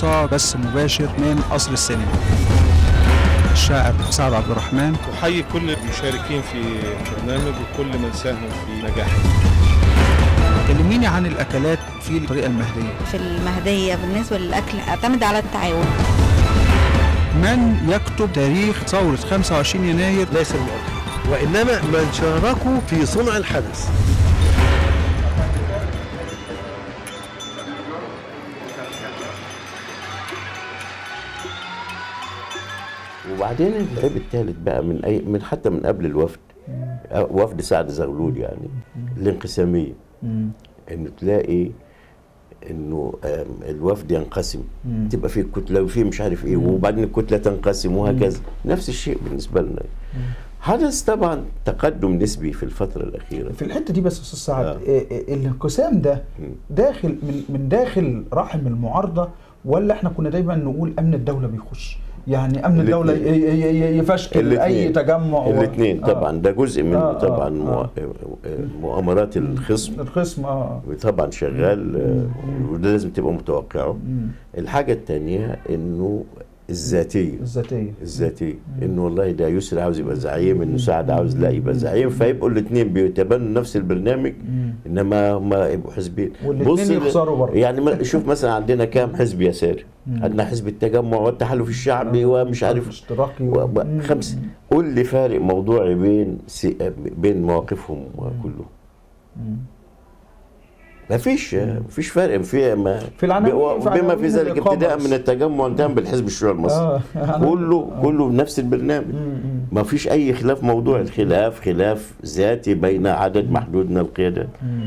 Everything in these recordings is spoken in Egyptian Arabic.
القصة بس مباشر من قصر السينما الشاعر سعد عبد الرحمن أحيي كل المشاركين في البرنامج وكل من ساهم في نجاحه كلميني عن الأكلات في الطريقة المهدية في المهدية بالنسبة للأكل أعتمد على التعاون من يكتب تاريخ ثورة 25 يناير ليس المؤرخ وإنما من شاركوا في صنع الحدث وبعدين العيب الثالث بقى من اي من حتى من قبل الوفد أه، وفد سعد زغلول يعني الانقساميه انه تلاقي انه آم، الوفد ينقسم تبقى فيه كتله وفيه مش عارف ايه وبعدين الكتله تنقسم وهكذا نفس الشيء بالنسبه لنا حدث طبعا تقدم نسبي في الفتره الاخيره في الحته دي بس يا استاذ سعد آه. إيه إيه الانقسام ده مم. داخل من من داخل رحم المعارضه ولا احنا كنا دايما نقول امن الدوله بيخش يعني امن الدوله ي- الاتنين. ي- ي- يفشكل اي الاتنين. تجمع و- الاثنين آه. طبعا ده جزء منه آه، آه، طبعا آه. مؤ- مؤامرات الخصم الخصم اه طبعا شغال آه، وده لازم تبقى متوقعه مم. الحاجه الثانيه انه الذاتيه الذاتيه الذاتيه انه والله ده يسري عاوز يبقى زعيم انه سعد عاوز لا يبقى زعيم فيبقوا الاثنين بيتبنوا نفس البرنامج انما هم يبقوا حزبين والاتنين بص ل- يخسروا برضه. يعني ما- شوف مثلا عندنا كام حزب يساري عندنا حزب التجمع والتحالف الشعبي ومش عارف اشتراكي و- و- و- خمسه قول لي فارق موضوعي بين سي... بين مواقفهم كلهم ما فيش ما فيش فرق في ما في العناوين- ب- في بما في عناوين ذلك الإقامة ابتداء بس. من التجمع انتهى بالحزب الشيوعي المصري آه، عناوين- كله كله بنفس البرنامج ما فيش اي خلاف موضوع الخلاف خلاف ذاتي بين عدد محدود من القيادات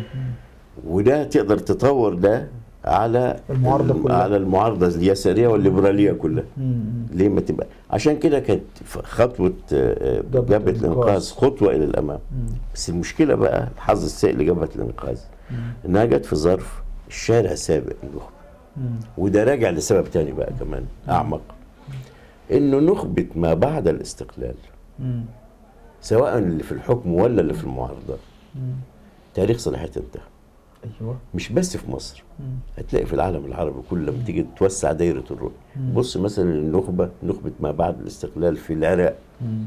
وده تقدر تطور ده على المعارضة كلها. على المعارضه اليساريه والليبراليه كلها مم. ليه ما تبقى عشان كده كانت ف- خطوه آه، آه، جبهة جبهه الإنقاذ. الانقاذ خطوه الى الامام بس المشكله بقى الحظ السيء لجبهه الانقاذ انها جت في ظرف الشارع سابق النخبه وده راجع لسبب تاني بقى كمان اعمق انه نخبه ما بعد الاستقلال مم. سواء اللي في الحكم ولا اللي في المعارضه تاريخ صلاحيته انتهى ايوه مش بس في مصر هتلاقي في العالم العربي كله لما تيجي توسع دايره الرؤيه بص مثلا النخبه نخبه ما بعد الاستقلال في العراق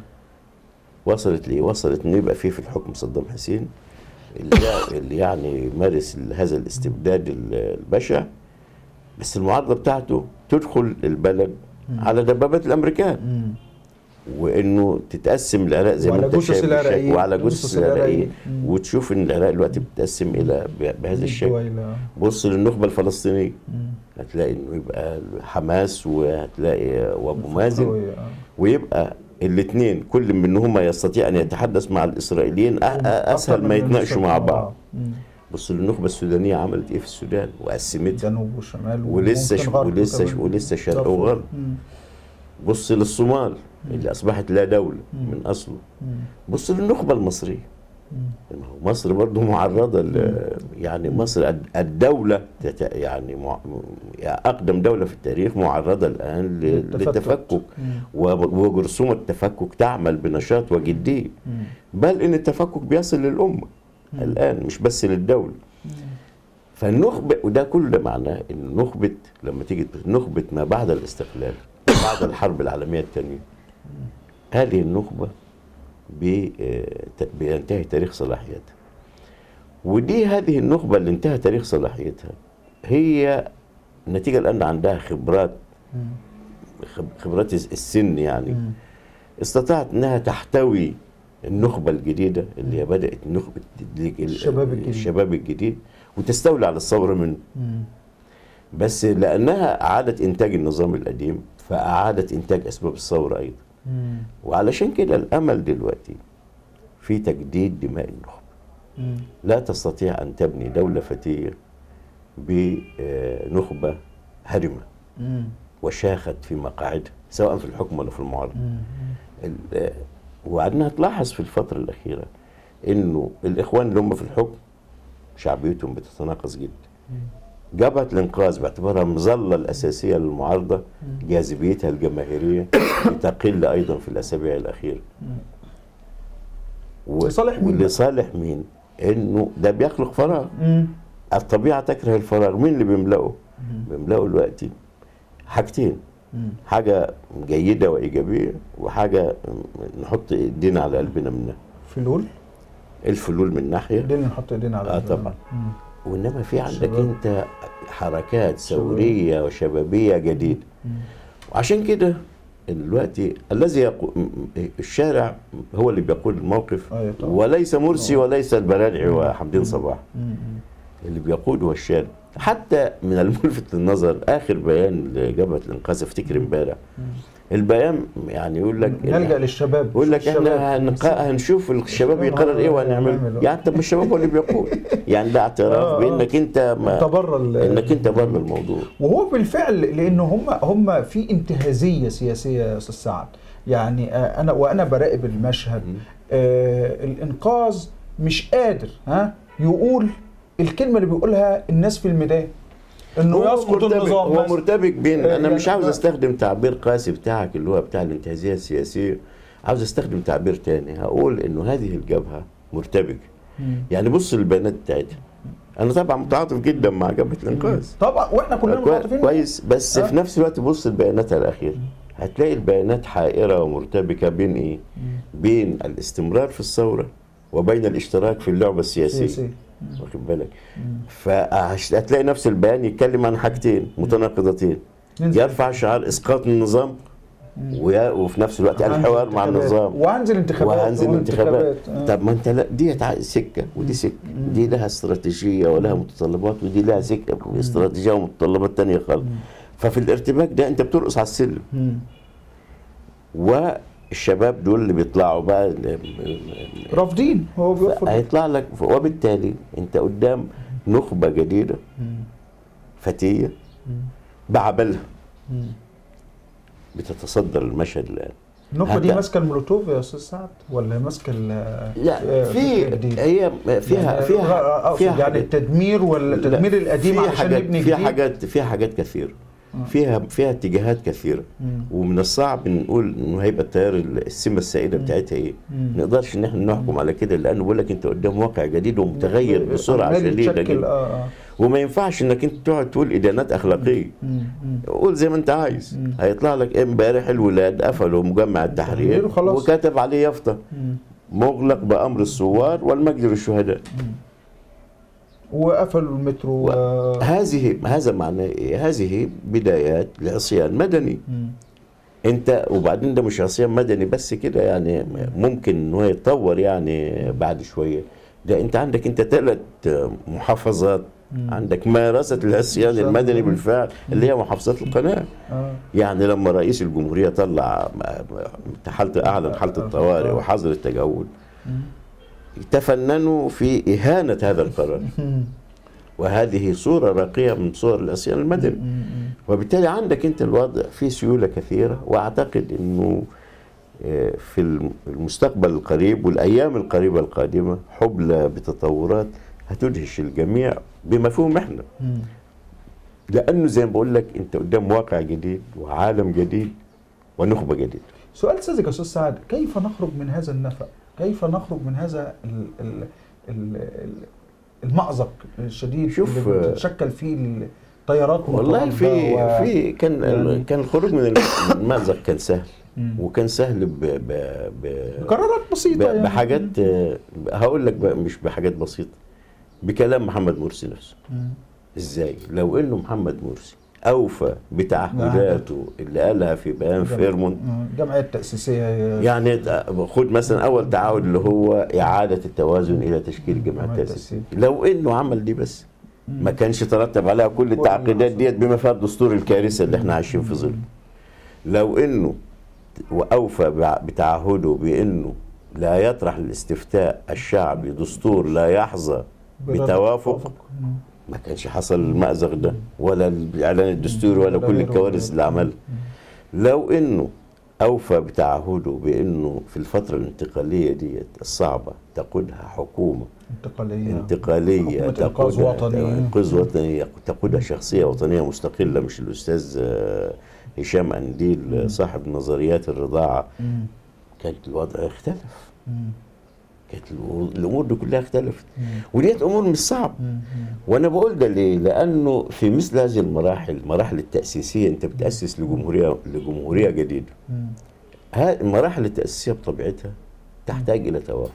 وصلت ليه؟ وصلت انه يبقى فيه في الحكم صدام حسين اللي, اللي يعني مارس هذا الاستبداد ال- البشع بس المعارضه بتاعته تدخل البلد على دبابات الامريكان مم. وانه تتقسم العراق زي ما وعلى انت جثث شايف العراقيين. بالشكل، وعلى جثث جثث العراقيين العراقيين. مم. وتشوف ان العراق دلوقتي بتتقسم الى ب- بهذا الشكل الدويلة. بص للنخبه الفلسطينيه مم. هتلاقي انه يبقى حماس وهتلاقي وابو مازن الفكروية، آه. ويبقى الاثنين كل منهما يستطيع ان يتحدث مع الاسرائيليين أ- أ- اسهل أكتر ما من يتناقشوا مع المشرق. بعض مم. بص النخبه السودانيه عملت ايه في السودان وقسمتها جنوب وشمال ولسه وممكن ش- غرب ولسه ش- كمان. ولسه شرق دارفور. وغرب مم. بص للصومال اللي اصبحت لا دوله من اصله مم. بص للنخبه المصريه ما هو مصر برضه معرضه ل- يعني مصر الد- الدوله تت- يعني مع- يعني اقدم دوله في التاريخ معرضه الان ل- للتفتت. للتفكك مم. وب- وجرثومه التفكك تعمل بنشاط وجديه مم. بل ان التفكك بيصل للامه الان مش بس للدوله فالنخبه وده كل ده معناه ان نخبه لما تيجي تبص- نخبه ما بعد الاستقلال بعد الحرب العالميه الثانيه هذه النخبه بي- آه، ت- بينتهي تاريخ صلاحيتها ودي هذه النخبه اللي انتهى تاريخ صلاحيتها هي نتيجه لان عندها خبرات خب- خبرات الس- السن يعني مم. استطاعت انها تحتوي النخبه الجديده اللي هي بدات نخبه ال- ال- الشباب الجديد. الشباب الجديد وتستولي على الثوره منه مم. بس لانها اعادت انتاج النظام القديم فاعادت انتاج اسباب الثوره ايضا مم. وعلشان كده الامل دلوقتي في تجديد دماء النخبه مم. لا تستطيع ان تبني دوله فتيه بنخبه هرمه مم. وشاخت في مقاعدها سواء في الحكم ولا في المعارضه مم. ال- وبعدين هتلاحظ في الفترة الأخيرة إنه الإخوان اللي هم في الحكم شعبيتهم بتتناقص جدا جبهة الإنقاذ باعتبارها المظلة الأساسية للمعارضة جاذبيتها الجماهيرية تقل أيضا في الأسابيع الأخيرة و- لصالح مين بقى؟ ولصالح مين؟ إنه ده بيخلق فراغ مم. الطبيعة تكره الفراغ مين اللي بيملأه؟ بيملأه دلوقتي حاجتين مم. حاجه جيده وايجابيه وحاجه نحط ايدينا على قلبنا منها فلول الفلول من ناحيه دي اللي نحط ايدينا على آه قلبنا. طبعا. مم. وانما في عندك شباب. انت حركات ثوريه وشبابيه جديده مم. وعشان كده دلوقتي الذي يقو... م- م- الشارع هو اللي بيقود الموقف أيوة طبعا. وليس مرسي وليس البرادعي وحمدين صباح مم. مم. اللي بيقود هو الشارع حتى من الملفت للنظر اخر بيان لجبهه الانقاذ افتكر امبارح البيان يعني يقول لك نلجا للشباب يقول لك الشباب. احنا هنقا... هنشوف الشباب يقرر ايه وهنعمله هنعمله. يعني طب ما الشباب هو اللي بيقود يعني ده آه، اعتراف آه. بانك انت ما... انت بره ال- انك انت بره الموضوع وهو بالفعل لان هم هم في انتهازيه سياسيه يا استاذ سعد يعني آه، انا وانا براقب المشهد آه الانقاذ مش قادر ها يقول الكلمه اللي بيقولها الناس في الميدان انه هو يسقط مرتبك النظام هو بس. مرتبك بين آه، انا يعني مش عاوز ما- استخدم تعبير قاسي بتاعك اللي هو بتاع الانتهازيه السياسيه عاوز استخدم تعبير تاني هقول انه هذه الجبهه مرتبك مم. يعني بص البيانات بتاعتها انا طبعا متعاطف جدا مع جبهه الانقاذ طبعا واحنا كلنا كوي- متعاطفين كويس بس آه. في نفس الوقت بص البيانات الاخيره هتلاقي البيانات حائره ومرتبكه بين ايه؟ بين الاستمرار في الثوره وبين الاشتراك في اللعبه السياسيه سياسي. واخد بالك فهتلاقي نفس البيان يتكلم عن حاجتين متناقضتين ننزل. يرفع شعار اسقاط النظام ويا- وفي نفس الوقت الحوار مع انتخابات. النظام وهنزل انتخابات وهنزل انتخابات آه. طب ما انت لا دي عايز سكه ودي سكه دي لها استراتيجيه ولها متطلبات ودي لها سكه استراتيجيه ومتطلبات تانية خالص ففي الارتباك ده انت بترقص على السلم مم. والشباب دول اللي بيطلعوا بقى رافضين هو بيرفض هيطلع لك وبالتالي انت قدام نخبه جديده فتيه بعبلها مم. بتصدر المشهد الان النخبه دي هت- ماسكه المولوتوف يا استاذ سعد ولا ماسكه ال- لا آه، في فكر جديد؟ هي فيها يعني فيها أقصد فيها يعني حاجات- التدمير ولا لا، التدمير القديم فيها عشان حاجات نبني فيها جديد حاجات فيها حاجات كثيره فيها فيها اتجاهات كثيره مم. ومن الصعب نقول انه هيبقى التيار السمه السائده بتاعتها ايه مم. ما نقدرش ان احنا نحكم على كده لانه بقول لك انت قدام واقع جديد ومتغير بسرعه عمال شديده يتشكل، جدا اه اه وما ينفعش انك انت تقعد تقول ادانات اخلاقيه مم. مم. قول زي ما انت عايز هيطلع لك امبارح الولاد قفلوا مجمع التحرير التحرير وخلاص. وكتب عليه يافطه مم. مغلق بامر الثوار والمجد للشهداء وقفلوا المترو و- و... هذه هذا معناه ايه؟ هذه بدايات لعصيان مدني مم. انت وبعدين ده مش عصيان مدني بس كده يعني ممكن ان هو يتطور يعني بعد شويه ده انت عندك انت ثلاث محافظات عندك مارست العصيان بالظبط. المدني بالفعل اللي هي محافظات القناه اه يعني لما رئيس الجمهوريه طلع حاله اعلن حاله الطوارئ آه. وحظر التجول تفننوا في اهانه هذا القرار مم. وهذه صوره راقيه من صور العصيان المدني مم. وبالتالي عندك انت الوضع فيه سيوله كثيره واعتقد انه آه، في المستقبل القريب والايام القريبه القادمه حبلى بتطورات هتدهش الجميع بمفهوم احنا مم. لانه زي ما بقول لك انت قدام واقع جديد وعالم جديد ونخبه جديده سؤال ساذج يا استاذ سعد كيف نخرج من هذا النفق؟ كيف نخرج من هذا ال ال ال ال المأزق الشديد شوف، اللي آه، بتتشكل فيه التيارات والله متواجدة في و- في كان يعني- كان الخروج من المأزق كان سهل مم. وكان سهل ب ب ب قرارات بسيطة ب- يعني. بحاجات آه، هقول لك بقى مش بحاجات بسيطه بكلام محمد مرسي نفسه مم. ازاي لو انه محمد مرسي اوفى بتعهداته اللي قالها في بيان فيرمون مم. الجمعية التأسيسية يعني خد مثلا اول تعهد اللي هو اعاده التوازن الى تشكيل الجمعيه الجمعية التاسيسيه لو انه عمل دي بس ما كانش ترتب عليها كل كل التعقيدات اللي ديت بما فيها الدستور الكارثه اللي احنا عايشين في ظله لو انه واوفى بع- بتعهده بانه لا يطرح الاستفتاء الشعبي دستور لا يحظى بتوافق مم. ما كانش حصل المأزق ده ولا الاعلان الدستوري ولا ولا كل غيره الكوارث ولا- اللي عملها لو انه اوفى بتعهده بانه في الفتره الانتقاليه ديت الصعبه تقودها حكومه انتقالية انتقاليه حكومة إنقاذ تقودها وطني. انقاذ وطني تقودها شخصيه وطنيه مستقله مش الاستاذ آه، هشام انديل آه، صاحب نظريات الرضاعه مم. كانت الوضع اختلف مم. كانت الأمور- الامور دي كلها اختلفت وديت امور مش صعب وانا بقول ده ليه؟ لانه في مثل هذه المراحل المراحل التاسيسيه انت بتاسس لجمهوريه لجمهوريه جديده ها المراحل التاسيسيه بطبيعتها تحتاج الى توافق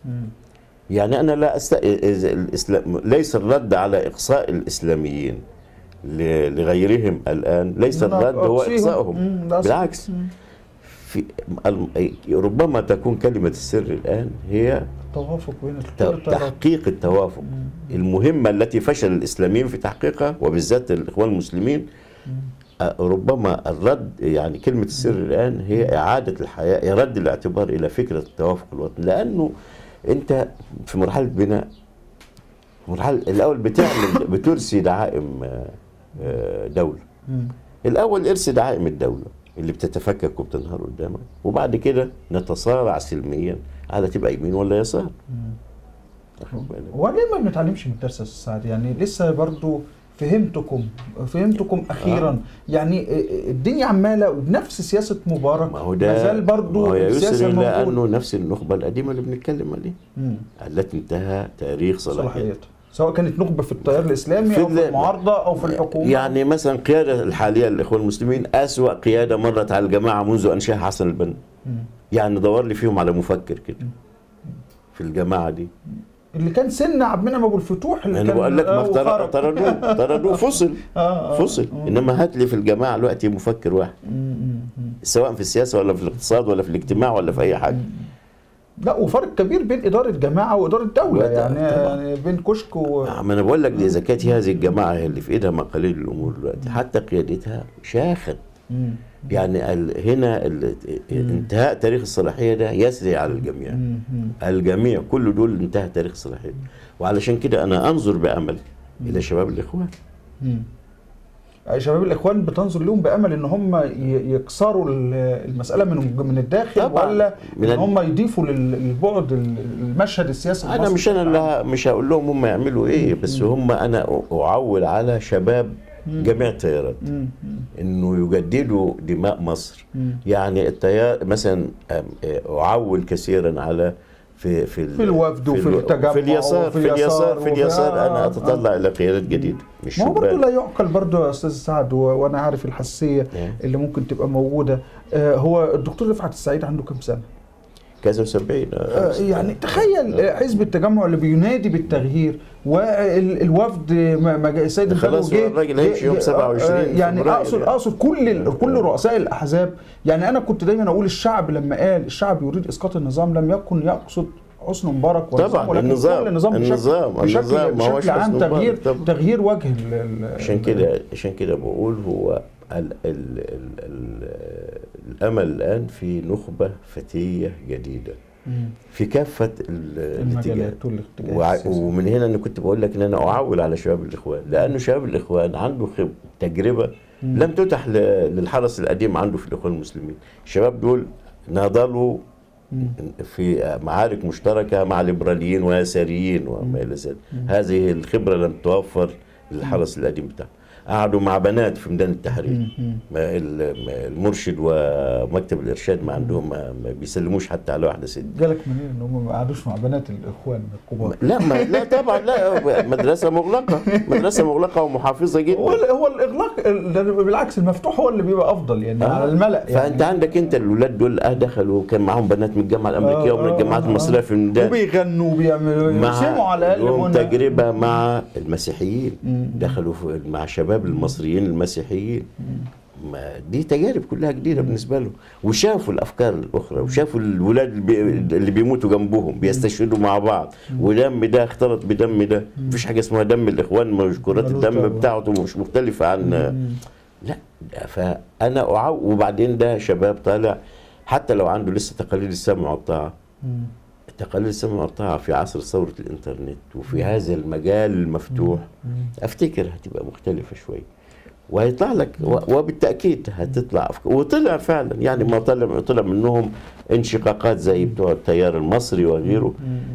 يعني انا لا أست... إذا الإسلام... ليس الرد على اقصاء الاسلاميين ل... لغيرهم الان ليس لا، الرد هو أقصيهم. اقصائهم مم، للأسف. بالعكس في الم- ربما تكون كلمه السر الان هي توافق بين ت- كل الطرفين. تحقيق التوافق المهمة التي فشل الإسلاميين في تحقيقها وبالذات الإخوان المسلمين آه، ربما الرد يعني كلمة السر الآن هي إعادة الحياة رد الاعتبار إلى فكرة التوافق الوطني لأنه أنت في مرحلة بناء مرحلة الأول بتعمل بترسي دعائم آه، آه، دولة مم. الأول ارسي دعائم الدولة اللي بتتفكك وبتنهار قدامك وبعد كده نتصارع سلميا على تبقى يمين ولا يسار واخد بالك؟ وليه ما بنتعلمش من الدرس يا استاذ سعد يعني لسه برضو فهمتكم فهمتكم اخيرا آه. يعني الدنيا عماله بنفس سياسه مبارك ما هو ده ما زال برضو ما هو يا السياسه يسري موجودة. لانه نفس النخبه القديمه اللي بنتكلم عليها مم. التي انتهى تاريخ صلاحيتها صلاحيتها سواء كانت نخبه في التيار الاسلامي في او في ال- المعارضه او في الحكومه يعني مثلا القياده الحاليه للاخوان المسلمين اسوا قياده مرت على الجماعه منذ انشاء حسن البنا مم. يعني دور لي فيهم على مفكر كده في الجماعه دي اللي كان سن عبد المنعم ابو الفتوح اللي انا كان بقول لك ما آه، افتر- وخرج. طردوه طردوه فصل آه، آه. فصل مم. انما هات لي في الجماعه دلوقتي مفكر واحد مم، مم، مم. سواء في السياسه ولا في الاقتصاد ولا في الاجتماع ولا في اي حاجه لا وفرق كبير بين اداره جماعه واداره دوله وده- يعني, طبعا. يعني بين كشك و ما انا بقول لك دي اذا كانت هذه الجماعه هي اللي في ايدها مقاليد الامور دلوقتي حتى قيادتها شاخت مم. يعني ال هنا ال انتهاء تاريخ الصلاحيه ده يسري على الجميع مم. مم. الجميع كل دول انتهى تاريخ الصلاحيه وعلشان كده انا انظر بامل الى شباب الاخوان مم. شباب الاخوان بتنظر لهم بامل ان هم ي- يكسروا ال- المساله من من الداخل طبعاً. ولا من ان ال- هم يضيفوا لل- للبعد ال- المشهد السياسي انا المصري مش انا بشكل عام؟ اللي ه- مش هقول لهم هم يعملوا ايه بس هم انا اعول على شباب جميع التيارات مم. مم. انه يجددوا دماء مصر مم. يعني التيار مثلا أم- اعول كثيرا على في في, ال- في الوفد وفي ال- التجمع في اليسار وفي في اليسار اليسار في وفي- اليسار آه، انا آه، اتطلع الى قيادات جديده مش ما هو برضه شبان. لا يعقل برضه يا استاذ سعد و- وانا عارف الحساسيه إيه. اللي ممكن تبقى موجوده آه، هو الدكتور رفعت السعيد عنده كام سنه؟ كذا وسبعين آه، يعني تخيل آه، حزب التجمع اللي بينادي بالتغيير والوفد السيد خلاص البدوي هو الراجل هيمشي يوم 27 يعني فبراير اقصد يعني. اقصد كل ال- كل رؤساء الاحزاب يعني انا كنت دايما اقول الشعب لما قال الشعب يريد اسقاط النظام لم يكن يقصد حسن مبارك والنظام طبعاً، ولكن النظام- كل النظام بشكل النظام- بشكل, النظام ما هوش بشكل عام حسن مبارك تغيير طبعاً. تغيير وجه ال- ال- عشان كده عشان كده بقول هو ال ال ال ال الامل الان في نخبه فتيه جديده مم. في كافه ال- الاتجاهات المجالات والاتجاهات وع- السياسية. ومن هنا انا كنت بقول لك ان انا اعول على شباب الاخوان لانه شباب الاخوان عنده خب تجربه لم تتح ل- للحرس القديم عنده في الاخوان المسلمين الشباب دول ناضلوا في معارك مشتركه مع ليبراليين ويساريين وما الى ذلك هذه الخبره لم توفر للحرس القديم بتاعه قعدوا مع بنات في ميدان التحرير ما ال- ما المرشد ومكتب الارشاد ما عندهم ما ما بيسلموش حتى على واحده ست جالك منين ان هم ما قعدوش مع بنات الاخوان الكبار لا ما لا طبعا لا مدرسه مغلقه مدرسه مغلقه ومحافظه هو جدا هو الاغلاق ال- بالعكس المفتوح هو اللي بيبقى افضل يعني آه. على الملا يعني فانت عندك انت الاولاد دول اه دخلوا كان معاهم بنات من الجامعه الامريكيه آه، ومن آه، الجامعات آه، المصريه في الميدان وبيغنوا وبيعملوا يرسموا على الاقل لهم هنا. تجربه مع المسيحيين مم. دخلوا في مع شباب المصريين المسيحيين ما دي تجارب كلها جديده بالنسبه لهم وشافوا الافكار الاخرى وشافوا الولاد اللي, بي اللي بيموتوا جنبهم بيستشهدوا مع بعض ودم ده اختلط بدم ده مفيش حاجه اسمها دم الاخوان مش كرات ملوش الدم دعوة. بتاعته مش مختلفه عن لا فانا أعو وبعدين ده شباب طالع حتى لو عنده لسه تقاليد السمع والطاعه مم. تقاليد السمع والطاعه في عصر ثوره الانترنت وفي هذا المجال المفتوح افتكر هتبقى مختلفه شويه وهيطلع لك و- وبالتاكيد هتطلع أفكار وطلع فعلا يعني ما طلع طلع منهم انشقاقات زي بتوع التيار المصري وغيره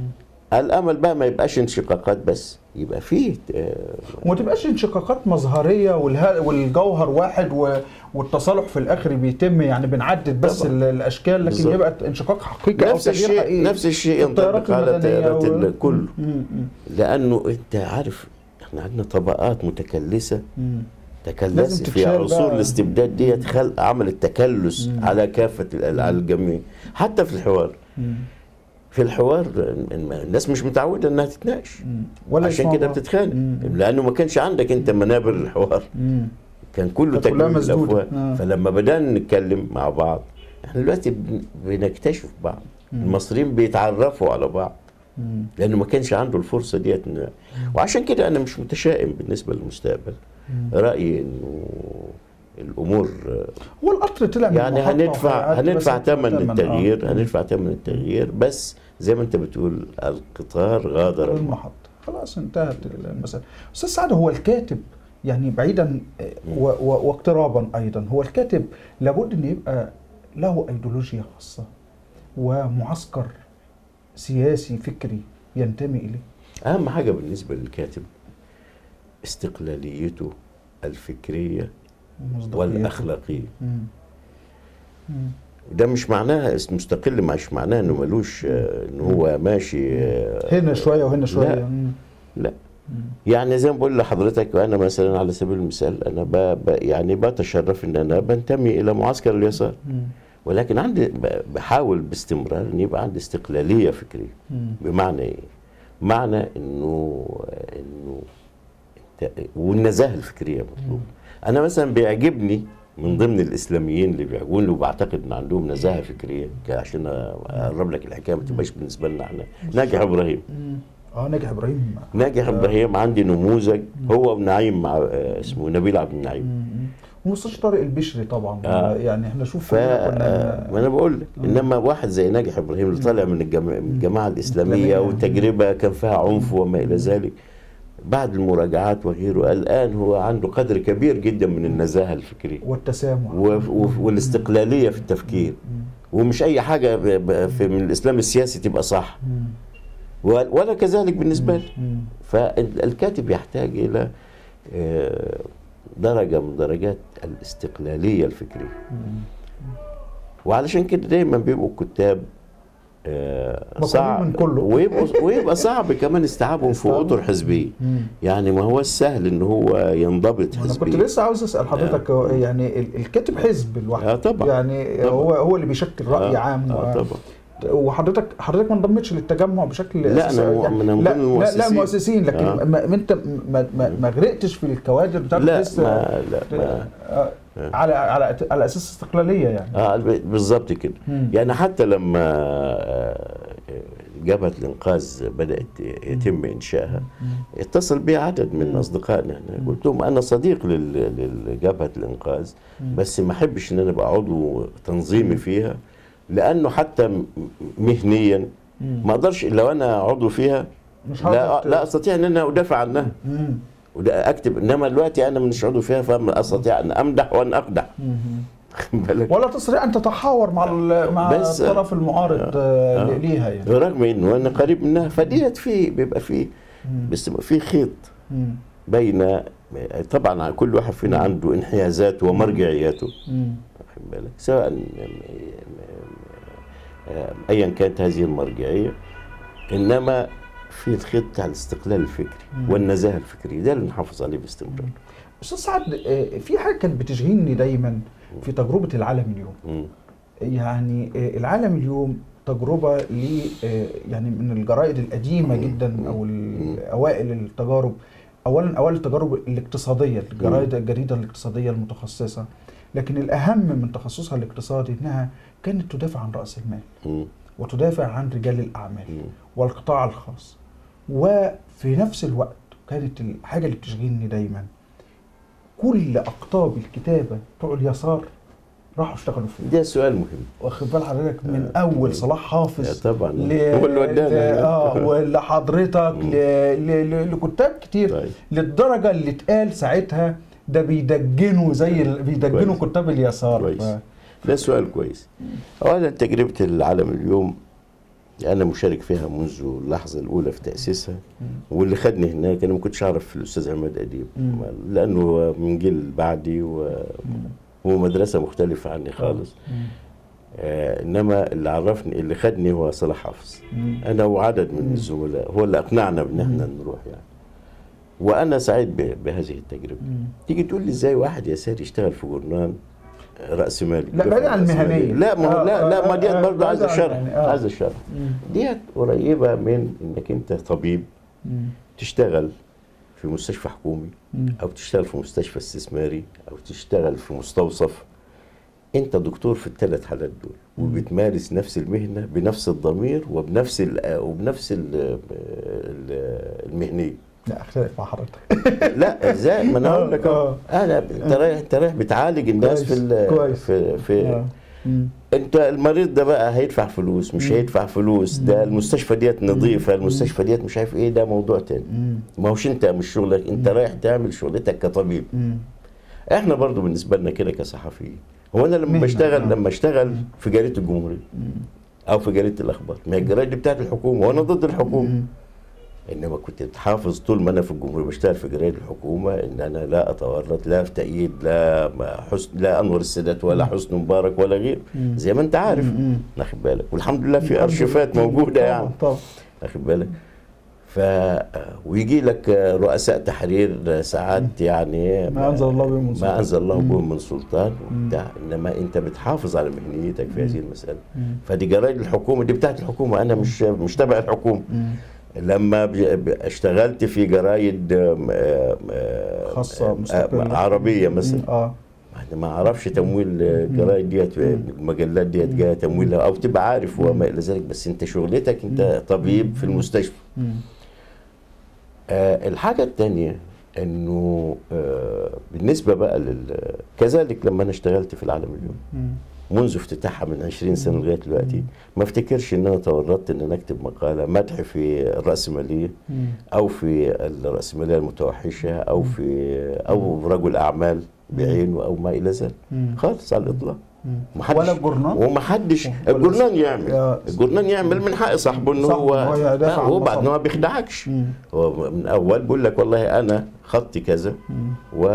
الامل بقى ما يبقاش انشقاقات بس يبقى فيه آه، وما تبقاش انشقاقات مظهريه والها- والجوهر واحد و- والتصالح في الاخر بيتم يعني بنعدد بس طبعا. ال- الاشكال لكن بالظبط. يبقى انشقاق حقيقي او نفس تغيير الشيء حقيقي نفس الشيء الطيارات ينطبق على المدنية التيارات و- الكل مم، مم، لانه انت عارف احنا عندنا طبقات متكلسه مم. تكلس لازم في تتشال عصور بقى. الاستبداد ديت خلق عملت تكلس مم. على كافه ال- على الجميع حتى في الحوار مم. في الحوار الناس مش متعوده انها تتناقش مم. ولا عشان يسمعوا كده بعض. بتتخانق مم. لانه ما كانش عندك انت منابر الحوار مم. كان كله كانت كلها تجميل مسدودة. الافواه آه. فلما بدانا نتكلم مع بعض احنا دلوقتي بن- بنكتشف بعض مم. المصريين بيتعرفوا على بعض مم. لانه ما كانش عنده الفرصه ديت إنه- وعشان كده انا مش متشائم بالنسبه للمستقبل مم. رايي انه الامور هو القطر طلع من يعني محطة هندفع وهيعدي هندفع بس ثمن آه. التغيير هندفع ثمن التغيير بس زي ما انت بتقول القطار غادر المحطة. المحطة خلاص انتهت المسألة أستاذ سعد هو الكاتب يعني بعيدا آه، و- و- واقترابا أيضا هو الكاتب لابد أن يبقى له أيديولوجيا خاصة ومعسكر سياسي فكري ينتمي إليه اهم حاجه بالنسبه للكاتب استقلاليته الفكريه ومصداقيته. والاخلاقيه مم. مم. ده مش معناها اس- مستقل مش معناه انه ملوش آه، ان هو ماشي آه، هنا شوية وهنا شوية لا. مم. لا مم. يعني زي ما بقول لحضرتك انا مثلا على سبيل المثال انا ب... ب... يعني بتشرف ان انا بنتمي الى معسكر اليسار مم. ولكن عندي ب... بحاول باستمرار ان يبقى عندي استقلاليه فكريه مم. بمعنى ايه؟ معنى انه انه الت- والنزاهه الفكريه مطلوبه. انا مثلا بيعجبني من ضمن الاسلاميين اللي بيعجبوني وبعتقد ان عندهم نزاهه فكريه ك- عشان اقرب لك الحكايه ما تبقاش بالنسبه لنا احنا ناجح ابراهيم مم. اه ناجح إبراهيم ناجح آه. ابراهيم عندي نموذج هو ونعيم مع آه، اسمه نبيل عبد النعيم مم. ومستشار طارق البشري طبعا آه. يعني احنا شوف ف آه، ما انا بقول لك انما واحد زي ناجح ابراهيم اللي طالع من الجما- من الجماعه الاسلاميه الإسلامية. والتجربه كان فيها عنف وما الى ذلك بعد المراجعات وغيره الان هو عنده قدر كبير جدا من النزاهه الفكريه والتسامح و- و- والاستقلاليه في التفكير ومش اي حاجه ب- ب- في من الاسلام السياسي تبقى صح مم. و- ولا كذلك بالنسبه لي مم. فالكاتب يحتاج الى آه، درجه من درجات الاستقلاليه الفكريه مم. وعلشان كده دايما بيبقوا الكتاب آه، مقرومين صعب من كله. ويبقوا ويبقى صعب كمان استيعابهم في استيعابهم. اطر حزبيه مم. يعني ما هو سهل ان هو ينضبط انا كنت حزبيا لسه عاوز اسال حضرتك هو يعني ال- الكاتب حزب لوحده آه طبعا. يعني طبعا. هو هو اللي بيشكل راي آه، عام آه و- طبعا وحضرتك حضرتك ما انضمتش للتجمع بشكل لا، أساسي أنا مو- يعني أنا من لا, ضمن لا لا المؤسسين. مؤسسين لكن آه. ما ما انت ما, ما, ما غرقتش في الكوادر بتاعت لا الحزب، ما لا ما آه، على على على اساس استقلاليه يعني آه بالظبط كده مم. يعني حتى لما آه، جبهة الإنقاذ بدأت يتم إنشائها اتصل بي عدد من أصدقائنا أنا قلت لهم أنا صديق لل- لجبهة الإنقاذ بس ما أحبش إن أنا أبقى عضو تنظيمي فيها لأنه حتى م- مهنيا ما أقدرش لو أنا عضو فيها مش لا هقدر لا أستطيع أن أنا أدافع عنها مم. وده أكتب إنما دلوقتي أنا مش عضو فيها فما أستطيع أن أمدح وأن أقدح مم. خد بالك؟ ولا تستطيع ان تتحاور مع ال- مع بس- الطرف المعارض آه، آه. ليها يعني رغم انه انا قريب منها فديت في بيبقى في مم. بس في خيط مم. بين طبعا كل واحد فينا عنده انحيازاته ومرجعياته مم. واخد بالك سواء ايا كانت هذه المرجعيه انما في الخيط بتاع الاستقلال الفكري مم. والنزاهه الفكريه ده اللي نحافظ عليه باستمرار استاذ سعد آه، في حاجه كانت بتشغلني دايما في تجربه العالم اليوم مم. يعني آه، العالم اليوم تجربه ل آه، يعني من الجرائد القديمه مم. جدا او مم. ال- اوائل التجارب اولا اوائل التجارب الاقتصاديه الجرائد الجريده الاقتصاديه المتخصصه لكن الاهم من تخصصها الاقتصادي انها كانت تدافع عن راس المال مم. وتدافع عن رجال الاعمال مم. والقطاع الخاص وفي نفس الوقت كانت الحاجة اللي بتشغلني دايما كل أقطاب الكتابة بتوع اليسار راحوا اشتغلوا فيه ده سؤال مهم واخد بال حضرتك من أول صلاح حافظ طبعا ل... هو اللي ل... ودانا اه ولحضرتك ل... ل... ل... لكتاب كتير طيب. للدرجة اللي اتقال ساعتها ده بيدجنوا زي ال... بيدجنوا كويس. كتاب اليسار كويس. ف... ده سؤال كويس اولا تجربه العالم اليوم انا مشارك فيها منذ اللحظه الاولى في تاسيسها واللي خدني هناك انا ما كنتش اعرف الاستاذ عماد اديب مم. لانه هو من جيل بعدي وهو مدرسه مختلفه عني خالص آه انما اللي عرفني اللي خدني هو صلاح حافظ مم. انا وعدد من الزملاء هو اللي اقنعنا بان احنا نروح يعني وانا سعيد ب- بهذه التجربه مم. تيجي تقول لي ازاي واحد يساري يشتغل في جورنال راس مالي لا، بعيد عن رأس مالي. المهنية. لا ما هو آه، لا لا ما آه، ديت آه، برضه بعيد عايزه عن شرح يعني، آه. عايزه شرح مم. ديت قريبه من انك انت طبيب مم. تشتغل في مستشفى حكومي مم. او تشتغل في مستشفى استثماري او تشتغل في مستوصف انت دكتور في الثلاث حالات دول وبتمارس نفس المهنه بنفس الضمير وبنفس ال وبنفس ال ال المهنيه لا اختلف مع حضرتك لا ازاي ما انا اقول لك أهو. آه. انا انت رايح انت رايح بتعالج الناس في ال- كويس. في, في آه. مم. انت المريض ده بقى هيدفع فلوس مش هيدفع فلوس ده المستشفى ديت نظيفه المستشفى ديت مش عارف ايه ده موضوع تاني مم. ما هوش انت مش شغلك انت رايح تعمل شغلتك كطبيب مم. احنا برضو بالنسبه لنا كده كصحفيين هو انا لما مهنة. بشتغل آه. لما اشتغل في جريده الجمهوريه او في جريده الاخبار ما هي الجرايد دي بتاعت الحكومه وانا ضد الحكومه مم. انما كنت بتحافظ طول ما انا في الجمهوريه بشتغل في جرايد الحكومه ان انا لا اتورط لا في تأييد لا ما حسن لا انور السادات ولا حسني مبارك ولا غير مم. زي ما انت عارف مم. واخد بالك والحمد لله في الحمد ارشيفات لله. موجوده طبعاً، يعني طبعا واخد بالك ف ويجي لك رؤساء تحرير ساعات يعني ما أنزل الله بهم من سلطان. ما انزل الله مم. بهم من سلطان وبتاع انما انت بتحافظ على مهنيتك في هذه المساله مم. فدي جرايد الحكومه دي بتاعت الحكومه انا مش مش تبع الحكومه مم. لما ب- ب- اشتغلت في جرايد آم، آم، آم، خاصة آم، مستقلة. عربيه مثلا اه انا ما اعرفش تمويل الجرايد ديت المجلات ديت جايه تمويلها او تبقى عارف وما الى ذلك بس انت شغلتك انت طبيب في المستشفى مم. آه الحاجه الثانيه انه آه بالنسبه بقى لل كذلك لما انا اشتغلت في العالم اليوم مم. منذ افتتاحها من 20 سنه لغايه دلوقتي ما افتكرش ان انا تورطت ان انا اكتب مقاله مدح في الراسماليه مم. او في الراسماليه المتوحشه او في او رجل اعمال بعينه او ما الى ذلك مم. خالص على الاطلاق مم. محدش ولا الجورنال؟ ومحدش ولا الجورنال يعمل يا- الجورنال يعمل من حق صاحبه ان صاحبه هو هو يدافع عن هو بعد مصالحه. ما بيخدعكش مم. هو من اول بيقول لك والله انا خطي كذا مم.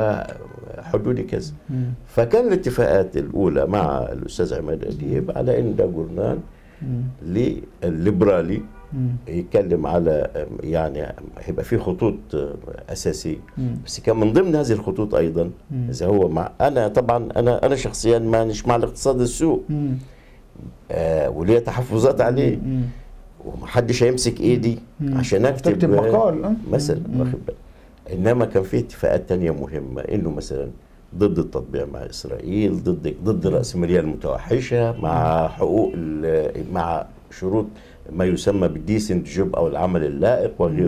وحدودي كذا مم. فكان الاتفاقات الاولى مع الاستاذ عماد اديب على ان ده جورنال مم. لليبرالي مم. يتكلم على يعني هيبقى فيه خطوط اساسيه مم. بس كان من ضمن هذه الخطوط ايضا مم. اذا هو مع انا طبعا انا انا شخصيا مانيش مع الاقتصاد السوق مم. آه وليا تحفظات عليه مم. ومحدش هيمسك ايدي مم. عشان اكتب تكتب مقال آه. مثلا مم. واخد بالك انما كان في اتفاقات تانية مهمه انه مثلا ضد التطبيع مع اسرائيل ضد ضد الراسماليه المتوحشه مع حقوق ال- مع شروط ما يسمى بالديسنت جوب او العمل اللائق وغيره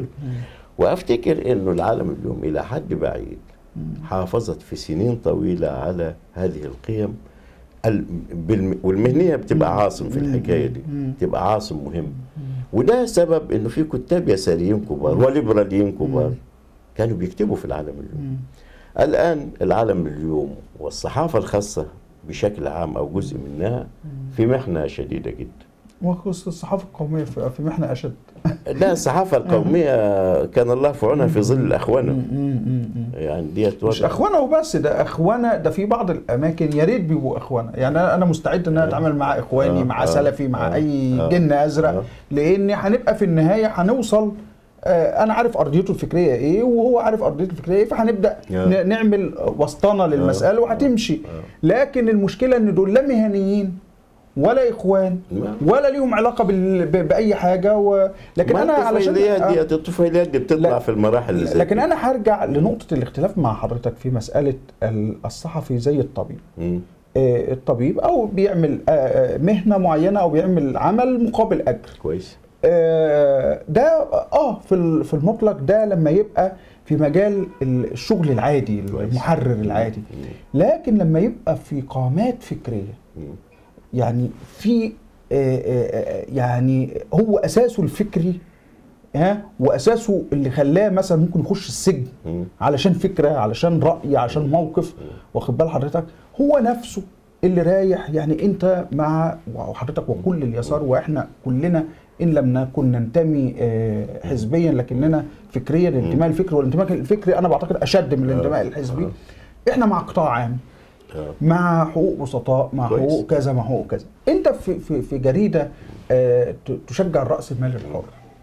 وافتكر انه العالم اليوم الى حد بعيد حافظت في سنين طويله على هذه القيم ال- بالم- والمهنيه بتبقى عاصم في الحكايه دي مم. تبقى عاصم مهم وده سبب انه في كتاب يساريين كبار وليبراليين كبار كانوا بيكتبوا في العالم اليوم مم. الان العالم اليوم والصحافه الخاصه بشكل عام او جزء منها في محنه شديده جدا وخصوص الصحافه القوميه في في محنه اشد لا الصحافه القوميه كان الله في عونها في ظل الاخونه مم. مم. مم. يعني ديت مش وضع- اخوانه وبس ده اخوانه ده في بعض الاماكن يا ريت بيبقوا اخوانه يعني انا أنا مستعد ان انا اتعامل مع اخواني آه، مع آه، سلفي مع آه، اي آه، جن آه. ازرق لان هنبقى في النهايه هنوصل آه، انا عارف ارضيته الفكريه ايه وهو عارف ارضيته الفكريه ايه فهنبدا آه. ن- نعمل وسطنه للمساله وهتمشي لكن المشكله ان دول لا مهنيين ولا اخوان نعم. ولا ليهم علاقه بال... ب... باي حاجه و... لكن ما انا علشان الطفيليات آه. ديت الطفيليات دي بتطلع لا. في المراحل اللي زي لكن كده. انا هرجع لنقطه الاختلاف مع حضرتك في مساله ال- الصحفي زي الطبيب مم. آه، الطبيب او بيعمل آه، آه، مهنه معينه او بيعمل عمل مقابل اجر كويس آه، ده اه في ال- في المطلق ده لما يبقى في مجال ال- الشغل العادي كويس. المحرر العادي مم. لكن لما يبقى في قامات فكريه مم. يعني في آه، آه، آه، يعني هو اساسه الفكري ها واساسه اللي خلاه مثلا ممكن يخش السجن مم. علشان فكره علشان راي علشان موقف واخد بال حضرتك هو نفسه اللي رايح يعني انت مع وحضرتك وكل اليسار واحنا كلنا ان لم نكن ننتمي آه، حزبيا لكننا فكريا الانتماء الفكري والانتماء الفكري انا بعتقد اشد من الانتماء الحزبي احنا مع قطاع عام آه. مع حقوق بسطاء مع كويس. حقوق كذا مع حقوق كذا انت في في في جريده آه، ت- تشجع الراس المال الحر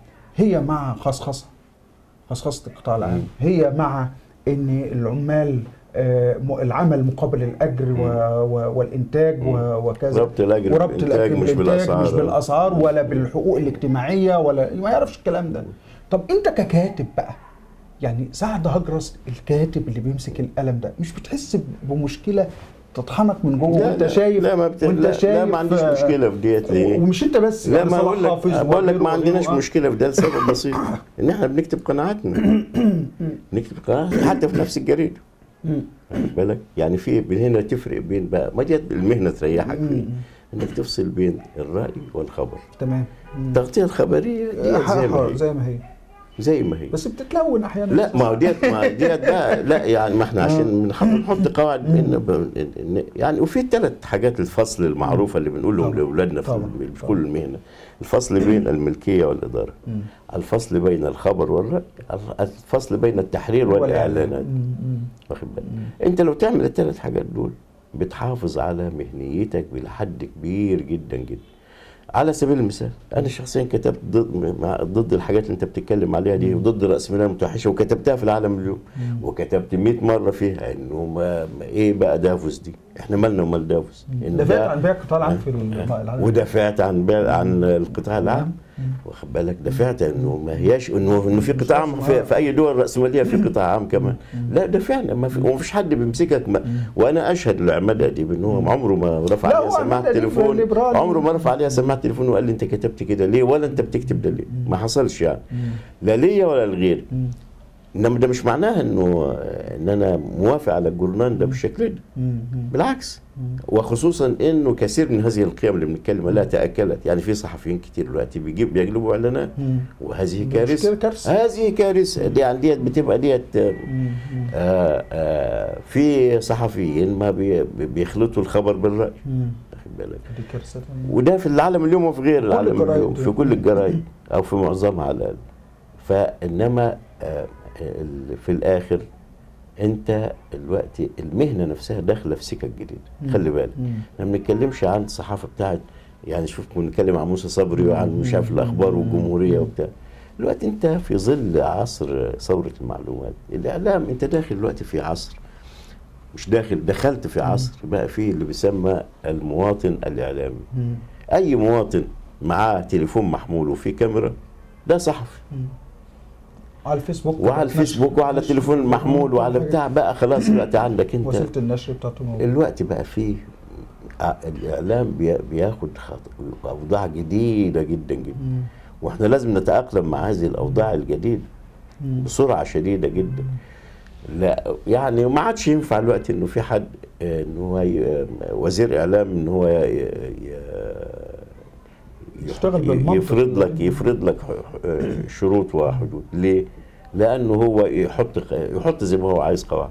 هي مع خصخصه خصخصه القطاع العام هي مع ان العمال آه، م- العمل مقابل الاجر و و والانتاج و- وكذا ربط الأجر وربط بالإنتاج الاجر مش بالانتاج بالأسعار. مش بالاسعار ولا بالحقوق الاجتماعيه ولا ما يعرفش الكلام ده طب انت ككاتب بقى يعني سعد هجرس الكاتب اللي بيمسك القلم ده مش بتحس بمشكله تطحنك من جوه لا، وانت لا، شايف لا ما بت... وانت لا, شايف لا ما عنديش آه، مشكله في ديت ليه؟ ومش انت بس لا يعني ما صلاح بقول لك حافظ بقول لك وغيره ما عندناش وغيره. مشكله في ده لسبب بسيط ان احنا بنكتب قناعاتنا نكتب قناعاتنا حتى في نفس الجريده مم. واخد بالك يعني في بين هنا تفرق بين بقى ما ديت المهنه تريحك فيه انك تفصل بين الراي والخبر تمام مم. التغطيه الخبريه ديت زي ما هي زي ما هي زي ما هي بس بتتلون احيانا لا ما هو ديت ما ديت بقى لا يعني ما احنا عشان بنحط نحط قواعد إن ب- إن- يعني وفي ثلاث حاجات الفصل المعروفه اللي بنقولهم طبعا. لاولادنا في طبعا. ال- في طبعا. كل المهنه الفصل بين الملكيه والاداره مم. الفصل بين الخبر والراي الفصل بين التحرير والاعلانات مم. مم. واخد بالك انت لو تعمل الثلاث حاجات دول بتحافظ على مهنيتك لحد كبير جدا جدا على سبيل المثال انا شخصيا كتبت ضد مع- ضد الحاجات اللي انت بتتكلم عليها دي وضد الراسماليه المتوحشه وكتبتها في العالم اليوم وكتبت 100 مره فيها انه ما ما- ايه بقى دافوس دي احنا مالنا ومال دافوس إن دفعت ده- عن بيع القطاع العام في العالم ودافعت عن بيع عن القطاع العام واخد بالك دافعت انه ما هياش انه انه في قطاع عام في, في اي دول راسماليه في قطاع عام كمان لا دافعنا ما في ومفيش حد بيمسكك ما وانا اشهد لعماد اديب انه هو عمره ما رفع لا، عليها هو سماعه عماد أديب تليفون ليبرالي. عمره ما رفع عليها سماعه تليفون وقال لي انت كتبت كده ليه ولا انت بتكتب ده ليه ما حصلش يعني لا ليا ولا لغيري انما ده مش معناها انه ان انا موافق على الجورنان ده بالشكل ده بالعكس وخصوصا انه كثير من هذه القيم اللي بنتكلم عليها تاكلت يعني في صحفيين كتير دلوقتي بيجيب بيجلبوا اعلانات وهذه كارثه مشكلة كارثة. هذه كارثه دي يعني ديت بتبقى ديت آه آه آه في صحفيين ما بي بيخلطوا الخبر بالراي واخد بالك دي كارثه وده في العالم اليوم وفي غير العالم الجرايد. اليوم في كل الجرايد او في معظمها على الاقل فانما آه، ال- في الاخر انت دلوقتي المهنه نفسها داخله في سكك جديده خلي بالك احنا ما بنتكلمش عن الصحافه بتاعت يعني شوف كنا بنتكلم عن موسى صبري وعن مش عارف الاخبار والجمهوريه وبتاع دلوقتي انت في ظل عصر ثوره المعلومات الاعلام انت داخل دلوقتي في عصر مش داخل دخلت في عصر بقى فيه اللي بيسمى المواطن الاعلامي اي مواطن معاه تليفون محمول وفيه كاميرا ده صحفي على الفيسبوك وعلى الفيسبوك وعلى التليفون المحمول وعلى بتاع بقى خلاص دلوقتي عندك انت وسيله النشر بتاعته موجودة. الوقت بقى فيه ع- الاعلام بي- بياخد خط- اوضاع جديده جدا جدا واحنا لازم نتاقلم مع هذه الاوضاع الجديده بسرعه شديده جدا لا يعني ما عادش ينفع الوقت انه في حد آه، ان هو ي- وزير اعلام ان هو ي- ي- يشتغل بالمنطق. يفرض لك يفرض لك ح- آه، شروط وحدود ليه؟ لانه هو يحط يحط زي ما هو عايز قواعد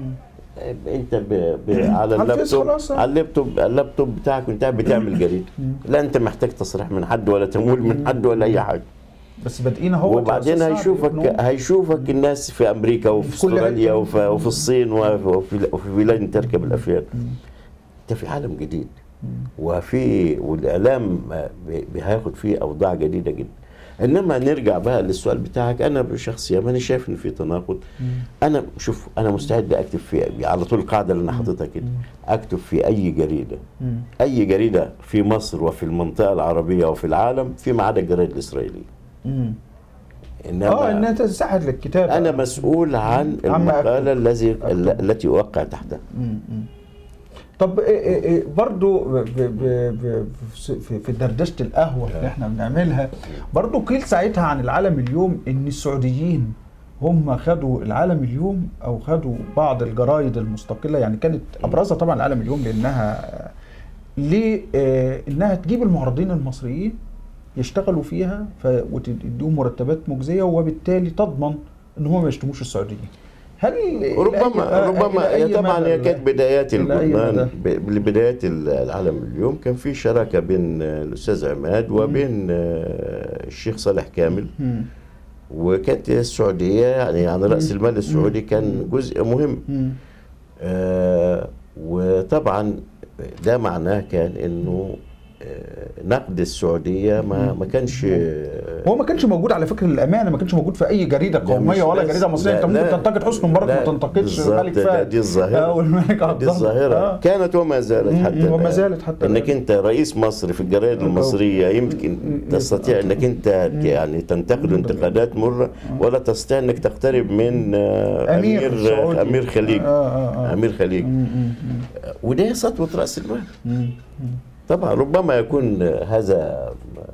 انت ب... ب... على على الفيس اللابتوب خلاص. على اللابتوب اللابتوب بتاعك وانت قاعد بتعمل جريده لا انت محتاج تصريح من حد ولا تمويل من حد ولا اي حاجه بس بادئين هو وبعدين هيشوفك هيشوفك الناس في امريكا وفي في كل استراليا حتة. وفي, وفي الصين وفي, وفي, وفي بلاد تركب الافيال انت في عالم جديد وفي والاعلام بي- هياخد فيه اوضاع جديده جدا انما نرجع بقى للسؤال بتاعك انا بشخصيه ما انا شايف ان في تناقض انا شوف انا مستعد اكتب في على طول القاعده اللي انا حاططها كده اكتب في اي جريده اي جريده في مصر وفي المنطقه العربيه وفي العالم فيما عدا الجرايد الاسرائيليه انما اه ان انت تساعد للكتابه انا مسؤول عن عما المقاله الذي أكتب. التي اوقع تحتها طب إيه إيه إيه برضو ب- ب- ب- ب- في في دردشه القهوه اللي احنا بنعملها برضو قيل ساعتها عن العالم اليوم ان السعوديين هم خدوا العالم اليوم او خدوا بعض الجرايد المستقله يعني كانت ابرزها طبعا العالم اليوم لانها ليه آه، انها تجيب المعرضين المصريين يشتغلوا فيها ف- وتديهم مرتبات مجزيه وبالتالي تضمن ان هم ما يشتموش السعوديين هل ربما آه، ربما إلى أي هي طبعا مدى هي كانت بدايات إلى أي الجرنان مدى؟ ب- لبدايات العالم اليوم كان في شراكه بين آه، الاستاذ عماد وبين آه، الشيخ صالح كامل مم. وكانت السعوديه يعني يعني راس المال السعودي كان جزء مهم مم. آه وطبعا ده معناه كان انه آه نقد السعوديه ما ما كانش آه، هو ما كانش موجود على فكره الامانه ما كانش موجود في اي جريده لا، قوميه مش ولا بس. جريده مصريه لا، انت ممكن لا. تنتقد حسني مبارك ما لا، تنتقدش بالظبط، الملك ده- فهد دي الظاهرة. آه، والملك عبد دي الله الظاهرة آه. كانت وما زالت مم، حتى وما الآن. زالت حتى انك الآن. انت رئيس مصر في الجرائد المصرية يمكن تستطيع انك انت يعني تنتقد انتقادات مرة ولا تستطيع انك تقترب من آه، أمير امير سعودي. امير خليج آه، آه، آه. امير خليج مم، مم، وده سطوة راس المال مم. طبعا ربما يكون هذا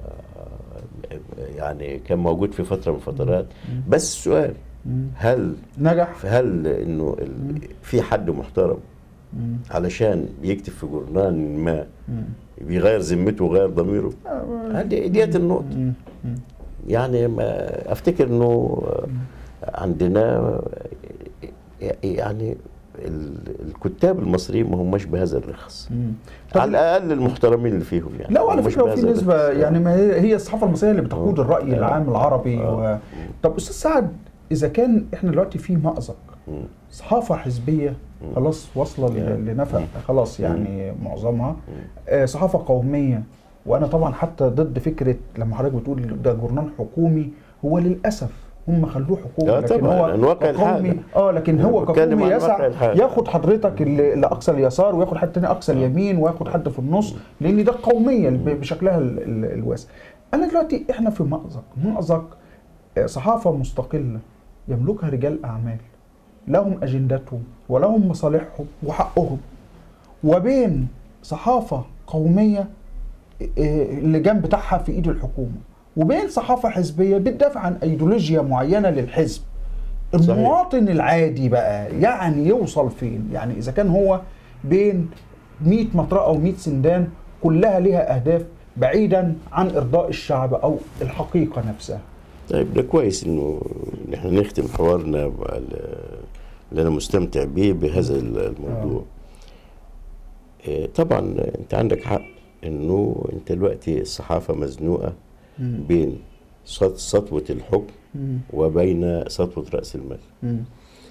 يعني كان موجود في فترة من الفترات بس السؤال هل نجح هل انه ال- في حد محترم علشان يكتب في جورنال ما بيغير ذمته وغير ضميره هذه ديت النقطة يعني ما افتكر انه عندنا يعني ال- الكتاب المصريين ما هماش بهذا الرخص مم. طب على الاقل المحترمين اللي فيهم يعني لا وعلى هماش فكره في بهذا نسبه الرخص. يعني ما هي هي الصحافه المصريه اللي بتقود آه. الراي آه. العام العربي آه. و... طب استاذ سعد اذا كان احنا دلوقتي في مأزق مم. صحافه حزبيه خلاص واصله ل- لنفق خلاص يعني معظمها آه، صحافه قوميه وانا طبعا حتى ضد فكره لما حضرتك بتقول ده جورنال حكومي هو للاسف هم خلوه حكومي آه لكن طبعاً، هو لأن واقع كقومي الحال. اه لكن هو بتكلم كقومي عن واقع يسع الحال. ياخد حضرتك اللي لاقصى اليسار وياخد حد تاني اقصى اليمين وياخد حد في النص لان ده قوميه ب- بشكلها ال- ال- الواسع انا دلوقتي احنا في مأزق مأزق آه، صحافه مستقله يملكها رجال اعمال لهم اجندتهم ولهم مصالحهم وحقهم وبين صحافه قوميه آه، اللجان بتاعها في ايد الحكومه وبين صحافه حزبيه بتدافع عن ايديولوجيا معينه للحزب صحيح. المواطن العادي بقى يعني يوصل فين يعني اذا كان هو بين 100 مطرقه او 100 سندان كلها لها اهداف بعيدا عن ارضاء الشعب او الحقيقه نفسها طيب ده كويس انه احنا نختم حوارنا على- اللي انا مستمتع به بهذا الموضوع آه، طبعا انت عندك حق انه انت دلوقتي الصحافه مزنوقه بين سط- سطوه الحكم وبين سطوه راس المال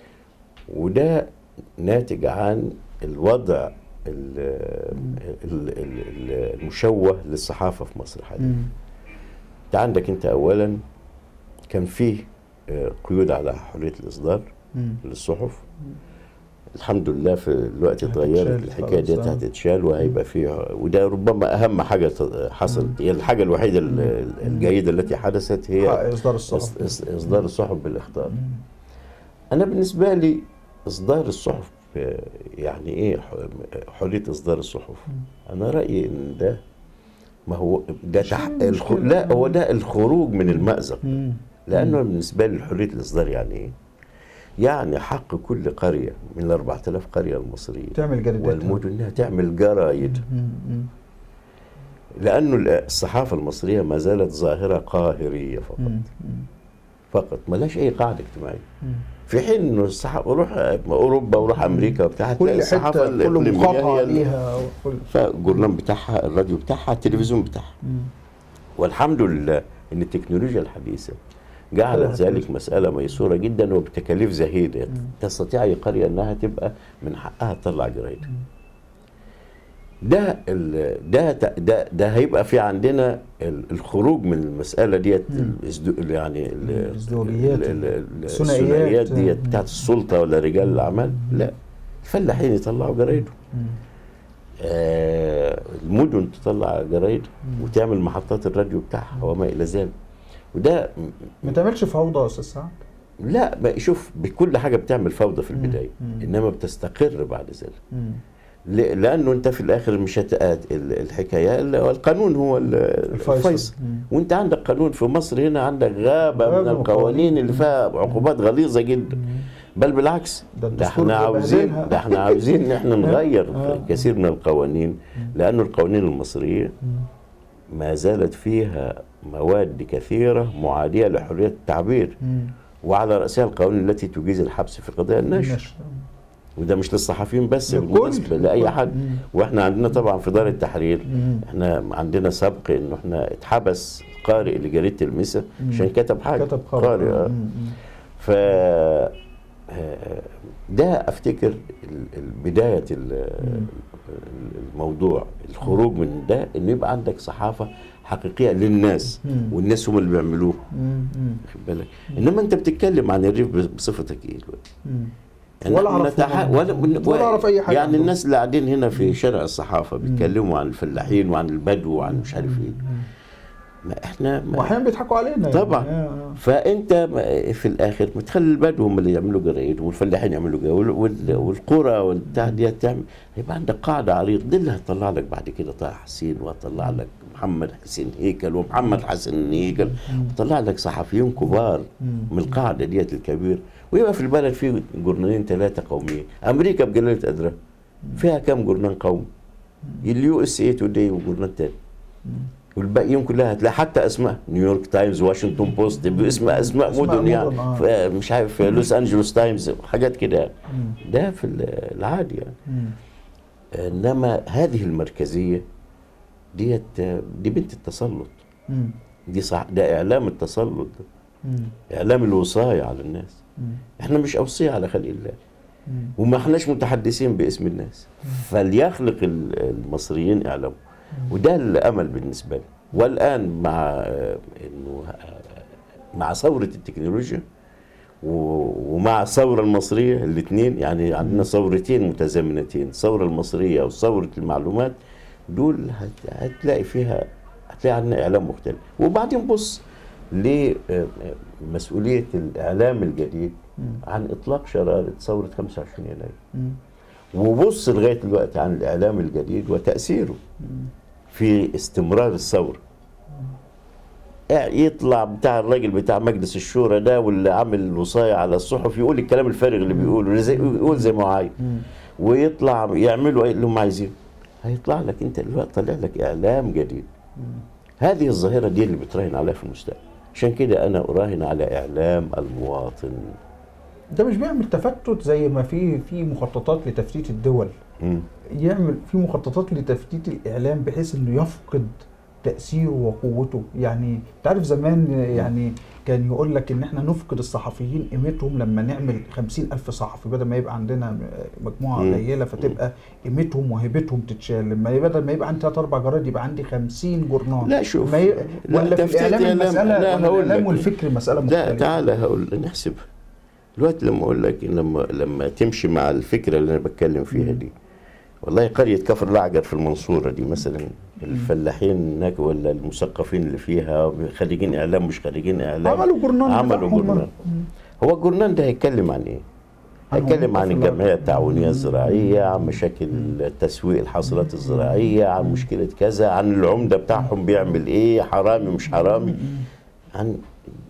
وده ناتج عن الوضع ال- ال- ال- ال- المشوه للصحافه في مصر حاليا انت عندك انت اولا كان فيه آه، قيود على حريه الاصدار للصحف الحمد لله في الوقت اتغيرت هتتشال الحكايه دي خلاص، آه. هتتشال وهيبقى فيها وده ربما اهم حاجه ت- حصلت هي الحاجه الوحيده ال- الجيده التي حدثت هي حق اصدار الصحف إص- إص- اصدار الصحف بالاخطار انا بالنسبه لي اصدار الصحف آه، يعني ايه ح- حريه اصدار الصحف انا رايي ان ده ما هو ده تح... الخ... لا هو ده الخروج من المأزق مم. لانه بالنسبه لي حريه الاصدار يعني ايه يعني حق كل قريه من ال 4000 قريه المصريه تعمل جريدات والمدن انها تعمل جرايد لانه ال- الصحافه المصريه ما زالت ظاهره قاهريه فقط فقط ملاش اي قاعده اجتماعيه في حين انه الصحافه روح اوروبا وروح امريكا وبتاع هتلاقي كل الصحافه حته كل الإقليمية مقاطعه هي ال- ليها كل فالجورنال بتاعها الراديو بتاعها التلفزيون بتاعها والحمد لله ان التكنولوجيا الحديثه جعلت طلعت ذلك مسألة ميسورة جدا وبتكاليف زهيدة تستطيع أي قرية أنها تبقى من حقها تطلع جرايد ده ال- ده ده ده هيبقى في عندنا ال- الخروج من المسألة ديت الازدو- يعني ال- الازدواجيات، ال- ال- ال- الثنائيات. الثنائيات ديت بتاعت السلطة ولا رجال الأعمال لا الفلاحين يطلعوا جرايدهم آه المدن تطلع جرايد وتعمل محطات الراديو بتاعها وما إلى ذلك وده م- ما تعملش فوضى يا استاذ سعد لا بقى شوف بكل حاجه بتعمل فوضى في البدايه انما بتستقر بعد ذلك ل- لانه انت في الاخر مش هتقات ال- الحكايه ال- القانون هو ال- الفيصل. الفيصل مم. وانت عندك قانون في مصر هنا عندك غابه غابة من من القوانين اللي فيها عقوبات غليظه جدا بل بالعكس ده ده الدستور احنا عاوزين بيبهدلها. ده احنا عاوزين ان احنا نغير آه. كثير من القوانين لانه القوانين المصريه ما زالت فيها مواد كثيره معاديه لحريه التعبير وعلى راسها القوانين التي تجيز الحبس في قضايا النشر النشر. وده مش للصحفيين بس للكل. بالمناسبه لاي حد مم. واحنا عندنا طبعا في دار التحرير مم. احنا عندنا سبق انه احنا اتحبس قارئ لجريده المسا عشان كتب حاجه كتب خبر قارئ آه. مم. ف آه، ده افتكر ال- ال- بدايه ال- الموضوع الخروج من ده انه يبقى عندك صحافه حقيقيه للناس مم. والناس هم اللي بيعملوه مم. مم. واخد بالك انما انت بتتكلم عن الريف بصفتك ايه دلوقتي مم. يعني ولا إحنا أعرف نتح- ولا- ولا, ولا أعرف أي حاجة يعني عنهم. الناس اللي قاعدين هنا في شارع الصحافه بيتكلموا عن الفلاحين وعن البدو وعن مش عارف ايه ما احنا ما واحيانا بيضحكوا علينا يعني. طبعا. آه. فانت ما- في الاخر بتخلي البدو هم اللي يعملوا جرايد والفلاحين يعملوا جرايد وال- وال- والقرى والبتاع دي تعمل يبقى عندك قاعده عريض دي اللي هتطلع لك بعد كده طه حسين وهتطلع لك محمد حسين هيكل ومحمد حسن هيكل وتطلع لك صحفيين كبار من القاعده ديت الكبير ويبقى في البلد في جورنالين ثلاثه قوميين امريكا بجلاله قدرها فيها كم جورنال قومي اليو اس اي توداي وجورنال تاني والباقيين كلها هتلاقي حتى اسماء نيويورك تايمز واشنطن بوست باسم اسماء أسماء مدن يعني مدن، آه. ف- مش عارف لوس انجلوس تايمز حاجات كده مم. ده في ال- العادي يعني مم. انما هذه المركزيه ديت دي بنت التسلط مم. دي صح ده اعلام التسلط ده مم. اعلام الوصايه على الناس مم. احنا مش اوصيه على خلق الله مم. وما احناش متحدثين باسم الناس فليخلق ال- المصريين اعلامهم وده الامل بالنسبه لي والان مع آه، انه آه، مع ثوره التكنولوجيا و- ومع الثوره المصريه الاثنين يعني عندنا ثورتين متزامنتين الثوره المصريه وثوره المعلومات دول هت- هتلاقي فيها هتلاقي عندنا اعلام مختلف وبعدين بص لمسؤوليه الاعلام الجديد عن اطلاق شراره ثوره 25 يناير مم. وبص لغايه دلوقتي عن الاعلام الجديد وتاثيره في استمرار الثوره يطلع بتاع الراجل بتاع مجلس الشورى ده واللي عامل الوصايه على الصحف يقول الكلام الفارغ اللي بيقوله زي يقول زي ما هو عايز ويطلع يعملوا ايه اللي هم عايزينه هيطلع لك انت دلوقتي طالع لك اعلام جديد هذه الظاهره دي اللي بتراهن عليها في المستقبل عشان كده انا اراهن على اعلام المواطن ده مش بيعمل تفتت زي ما في في مخططات لتفتيت الدول مم. يعمل في مخططات لتفتيت الاعلام بحيث انه يفقد تاثيره وقوته يعني تعرف زمان يعني كان يقول لك ان احنا نفقد الصحفيين قيمتهم لما نعمل خمسين الف صحفي بدل ما يبقى عندنا مجموعه مم. قليله فتبقى قيمتهم وهيبتهم تتشال لما بدل ما يبقى عندي ثلاث اربع جرايد يبقى عندي خمسين جورنال لا شوف ما ي... لا ولا في تفتيت الاعلام إعلام. المساله لا، ولا هقول الاعلام لك. والفكر مساله لا مختلفه تعالى هقول نحسبها دلوقتي لما اقول لك إن لما لما تمشي مع الفكره اللي انا بتكلم فيها دي والله قريه كفر الأعجر في المنصوره دي مثلا الفلاحين هناك ولا المثقفين اللي فيها خريجين اعلام مش خريجين اعلام عملوا جورنال عملوا بتاعهم. جورنال هو الجورنال ده هيتكلم عن ايه؟ عن هيتكلم عن وظيفة الجمعيه التعاونيه الزراعيه عن مشاكل تسويق الحاصلات الزراعيه عن مشكله كذا عن العمده بتاعهم بيعمل ايه حرامي مش حرامي عن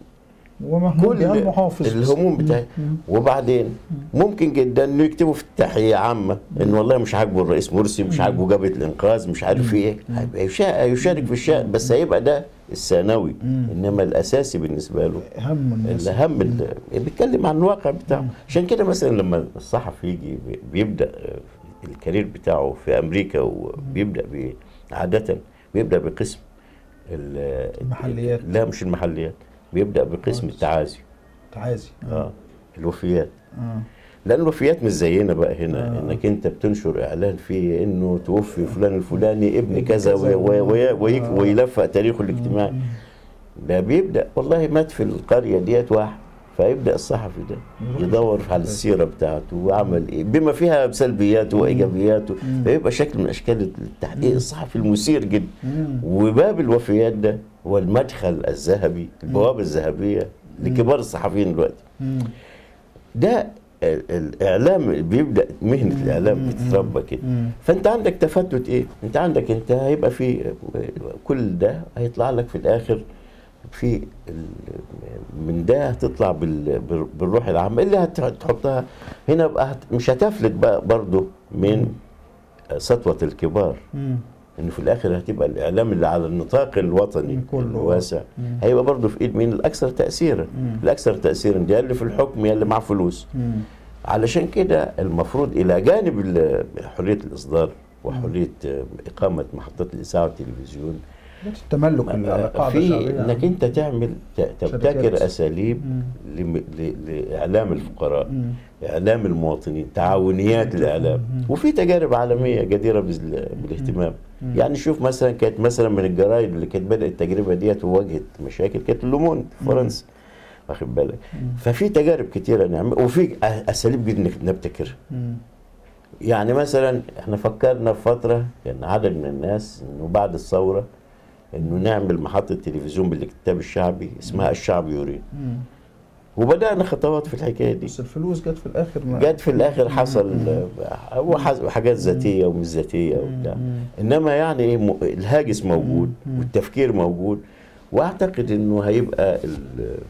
ومحمود كل بها المحافظ الهموم بتاعي وبعدين ممكن جدا انه يكتبوا في التحيه عامه ان والله مش عاجبه الرئيس مرسي مش عاجبه جبهه الانقاذ مش عارف في ايه هيبقى يشا- يشارك في الشأن بس هيبقى ده الثانوي انما الاساسي بالنسبه له هم الناس الاهم ال- بيتكلم عن الواقع بتاعه عشان كده مثلا لما الصحفي يجي بي- بيبدا آه، الكارير بتاعه في امريكا وبيبدا ب- عاده بيبدا بقسم ال- المحليات. لا مش المحليات بيبدا بقسم التعازي تعازي اه الوفيات اه لان الوفيات مش زينا بقى هنا آه. انك انت بتنشر اعلان فيه انه توفي فلان الفلاني ابن كذا كذا. وي- وي- وي- آه. ويلفق تاريخه الاجتماعي ده بيبدا والله مات في القريه ديت واحد فيبدا الصحفي ده يروح يدور يشوف على ده. السيره بتاعته وعمل ايه بما فيها سلبياته وايجابياته فيبقى شكل من اشكال التحقيق الصحفي المثير جدا مم. وباب الوفيات ده هو المدخل الذهبي البوابه الذهبيه لكبار الصحفيين دلوقتي مم. ده ال- الاعلام بيبدا مهنه الاعلام بتتربى كده مم. فانت عندك تفتت ايه انت عندك انت هيبقى في كل ده هيطلع لك في الاخر في ال- من ده هتطلع بال- بال- بالروح العامه اللي هتحطها هنا بقى هت- مش هتفلت بقى برضه من سطوه الكبار مم. انه في الاخر هتبقى الاعلام اللي على النطاق الوطني كله. الواسع مم. هيبقى برضه في ايد مين الاكثر تاثيرا مم. الاكثر تاثيرا ده اللي في الحكم يا اللي معاه فلوس مم. علشان كده المفروض الى جانب ال- حريه الاصدار وحريه آه، اقامه محطات الاذاعه والتلفزيون التملك القاعده في الشعبيه انك انت تعمل ت- تبتكر شركات. اساليب مم. لم- ل- لاعلام الفقراء مم. اعلام المواطنين تعاونيات الاعلام مم. وفي تجارب عالميه جديره بال- بالاهتمام مم. يعني شوف مثلا كانت مثلا من الجرايد اللي كانت بدات التجربه ديت وواجهت مشاكل كانت لوموند في مم. فرنسا واخد بالك مم. ففي تجارب كتيره نعمل وفي أ- اساليب جدا إنك نبتكرها مم. يعني مثلا احنا فكرنا في فتره كان عدد من الناس انه بعد الثوره انه نعمل محطه تلفزيون بالكتاب الشعبي اسمها الشعب يريد مم. وبدانا خطوات في الحكايه دي بس الفلوس جت في الاخر ما جت في الاخر حصل آه، وحز- حاجات ذاتيه ومش ذاتيه وبتاع مم. انما يعني ايه م- الهاجس موجود مم. والتفكير موجود واعتقد انه هيبقى ال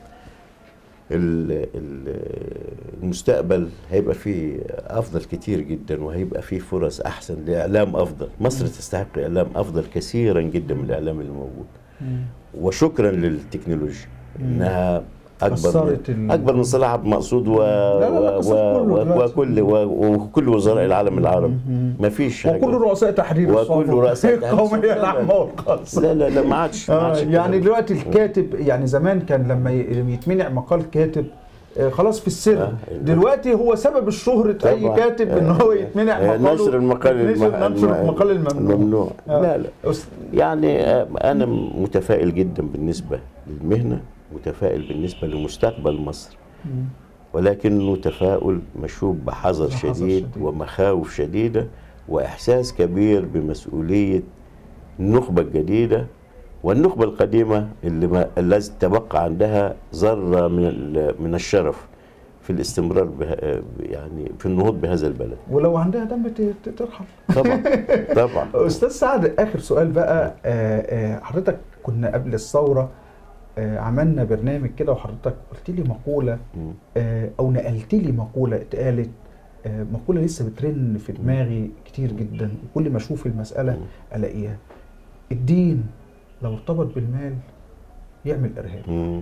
ال ال المستقبل هيبقى فيه افضل كتير جدا وهيبقى فيه فرص احسن لاعلام افضل مصر تستحق اعلام افضل كثيرا جدا من الاعلام اللي موجود مم. وشكرا للتكنولوجيا مم. انها اكبر أثرت من ال- اكبر من صلاح عبد المقصود و... لا، لا، و... أثرت كله و... دلوقتي. وكل و... وكل وزراء العالم العربي مم. ما فيش وكل رؤساء تحرير وكل الصحف رؤساء تحرير الصحف. القوميه لا، لا. العامه والخاصه لا لا لا ما عادش ما آه عادش يعني الكلام. دلوقتي الكاتب يعني زمان كان لما ي- يتمنع مقال كاتب آه، خلاص في السر آه. دلوقتي هو سبب الشهرة اي طبعاً. كاتب ان هو يتمنع آه، مقاله نشر المقال نشر, الم- نشر الم- المقال الممنوع الممنوع آه. لا لا أس- يعني آه، انا متفائل جدا بالنسبه للمهنه متفائل بالنسبه لمستقبل مصر مم. ولكنه تفاؤل مشوب بحذر بحذر شديد شديد. ومخاوف شديدة وإحساس كبير بمسؤولية النخبة الجديدة والنخبة القديمة اللي ما التي تبقى عندها ذرة من ال- من الشرف في الاستمرار به يعني في النهوض بهذا البلد ولو عندها دم ت- ت- ترحل طبعا طبعا استاذ سعد اخر سؤال بقى آه، آه، حضرتك كنا قبل الثوره آه، عملنا برنامج كده وحضرتك قلت لي مقوله مم. آه، او نقلت لي مقوله اتقالت آه، مقوله لسه بترن في دماغي كتير جدا وكل ما اشوف المساله مم. الاقيها الدين لو ارتبط بالمال يعمل ارهاب مم.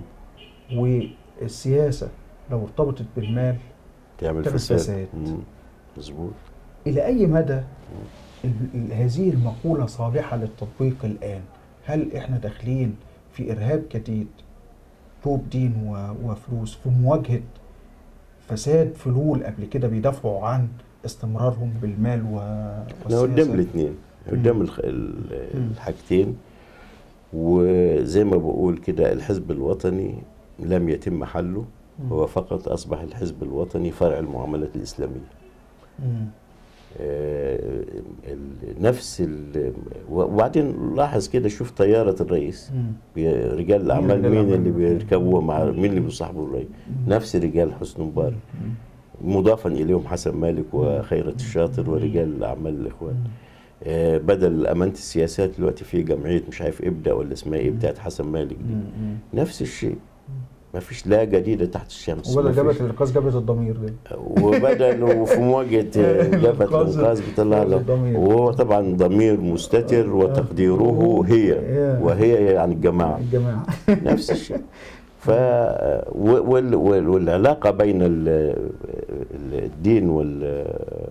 والسياسه لو ارتبطت بالمال تعمل تعمل فساد فساد. مم. مظبوط الى اي مدى ال- ال- هذه المقوله صالحه للتطبيق الان هل احنا داخلين في ارهاب جديد توب دين و- وفلوس في مواجهه فساد فلول قبل كده بيدافعوا عن استمرارهم بالمال و احنا قدام الاثنين قدام الخ- ال- مم. الحاجتين وزي ما بقول كده الحزب الوطني لم يتم حله مم. هو فقط اصبح الحزب الوطني فرع المعاملات الاسلاميه مم. آه، ال- نفس ال- وبعدين لاحظ كده شوف طياره الرئيس مم. بي- رجال الاعمال رجال مين الأعمال؟ اللي بيركبوا مع مين اللي بيصاحبوا الرئيس نفس رجال حسني مبارك مضافا اليهم حسن مالك وخيرت الشاطر ورجال الاعمال الاخوان آه، بدل امانه السياسات دلوقتي في جمعيه مش عارف ابدا ولا اسمها ايه بتاعت حسن مالك دي مم. مم. نفس الشيء ما فيش لا جديده تحت الشمس وبدل ما جبهه فيش. الانقاذ جبهه الضمير دي وبدل في مواجهه آه، جبهه الإنقاذ- الانقاذ بيطلع له الضمير. وهو طبعا ضمير مستتر وتقديره هي وهي يعني الجماعه الجماعه نفس الشيء ف وال... وال... والعلاقه بين ال... ال- الدين وال...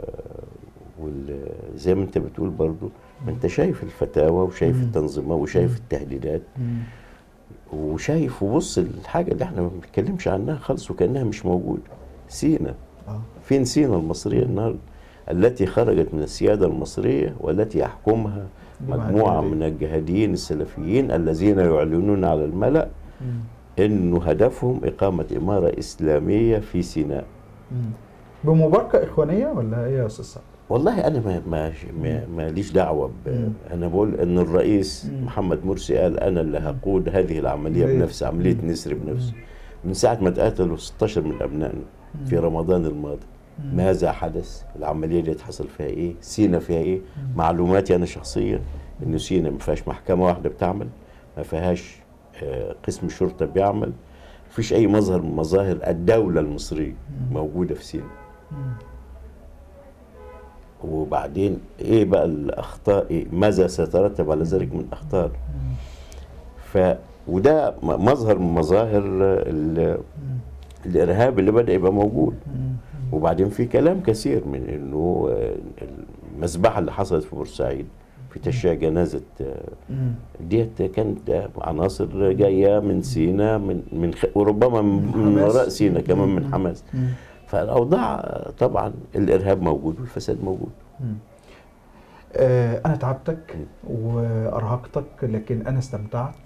وال زي ما انت بتقول برضو ما انت شايف الفتاوى وشايف مم. التنظيمات وشايف التهديدات مم. وشايف وبص الحاجه اللي احنا ما بنتكلمش عنها خالص وكانها مش موجوده سينا اه فين سينا المصريه النهارده التي خرجت من السياده المصريه والتي يحكمها جماعة مجموعه جهادية. من الجهاديين السلفيين الذين يعلنون على الملأ مم. انه هدفهم اقامه اماره اسلاميه في سيناء مم. بمباركه اخوانيه ولا ايه يا استاذ سعد؟ والله انا ما ما ما ماليش دعوه ب- مم. انا بقول ان الرئيس مم. محمد مرسي قال انا اللي هقود هذه العمليه ليه؟ بنفسي عمليه مم. نسر بنفسي من ساعه ما اتقتلوا 16 من ابنائنا في رمضان الماضي مم. ماذا حدث العمليه دي حصل فيها ايه سينا فيها ايه معلوماتي انا شخصيا انه سينا ما فيهاش محكمه واحده بتعمل ما فيهاش آه، قسم شرطه بيعمل ما فيش اي مظهر من مظاهر الدوله المصريه موجوده في سينا مم. وبعدين ايه بقى الاخطاء إيه ماذا سيترتب على ذلك من اخطار ف وده م- مظهر من مظاهر ال- الارهاب اللي بدا يبقى موجود وبعدين في كلام كثير من انه آه، المذبحه اللي حصلت في بورسعيد في تشييع جنازه آه، ديت كانت آه، عناصر جايه من سينا من من خ- وربما من من حماس. وراء سينا كمان من حماس فالاوضاع آه، طبعا الارهاب موجود والفساد موجود آه، أنا تعبتك وأرهقتك لكن أنا استمتعت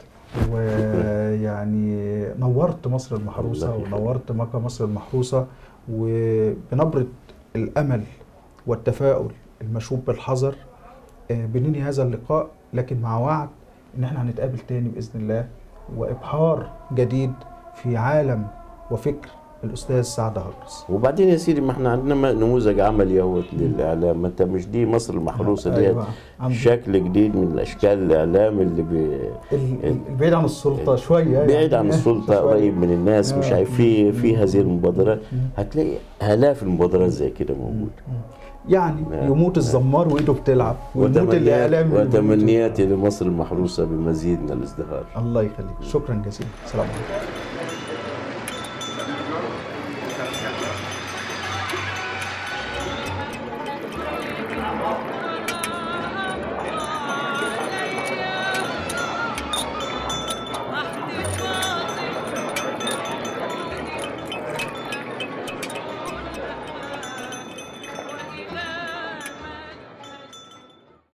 ويعني نورت مصر المحروسة الله يخليك. ونورت مكة مصر المحروسة وبنبرة الأمل والتفاؤل المشوب بالحذر آه، بننهي هذا اللقاء لكن مع وعد إن احنا هنتقابل تاني بإذن الله وإبحار جديد في عالم وفكر الأستاذ سعد هجرس وبعدين يا سيدي ما احنا عندنا م- نموذج عملي اهوت للاعلام ما انت مش دي مصر المحروسه ديت أيوة، عندي. شكل جديد من اشكال الاعلام اللي بي ال- ال- البعيد عن السلطة شوية بعيد يعني. عن السلطه شوية. قريب من الناس مش آه. عارف في في هذه المبادرات هتلاقي الاف المبادرات زي كده موجوده يعني نعم. يموت الزمار وايده بتلعب ويموت وتمنيات الاعلام اللي بيموت. وتمنياتي لمصر المحروسه بمزيد من الازدهار الله يخليك شكرا جزيلا سلام عليكم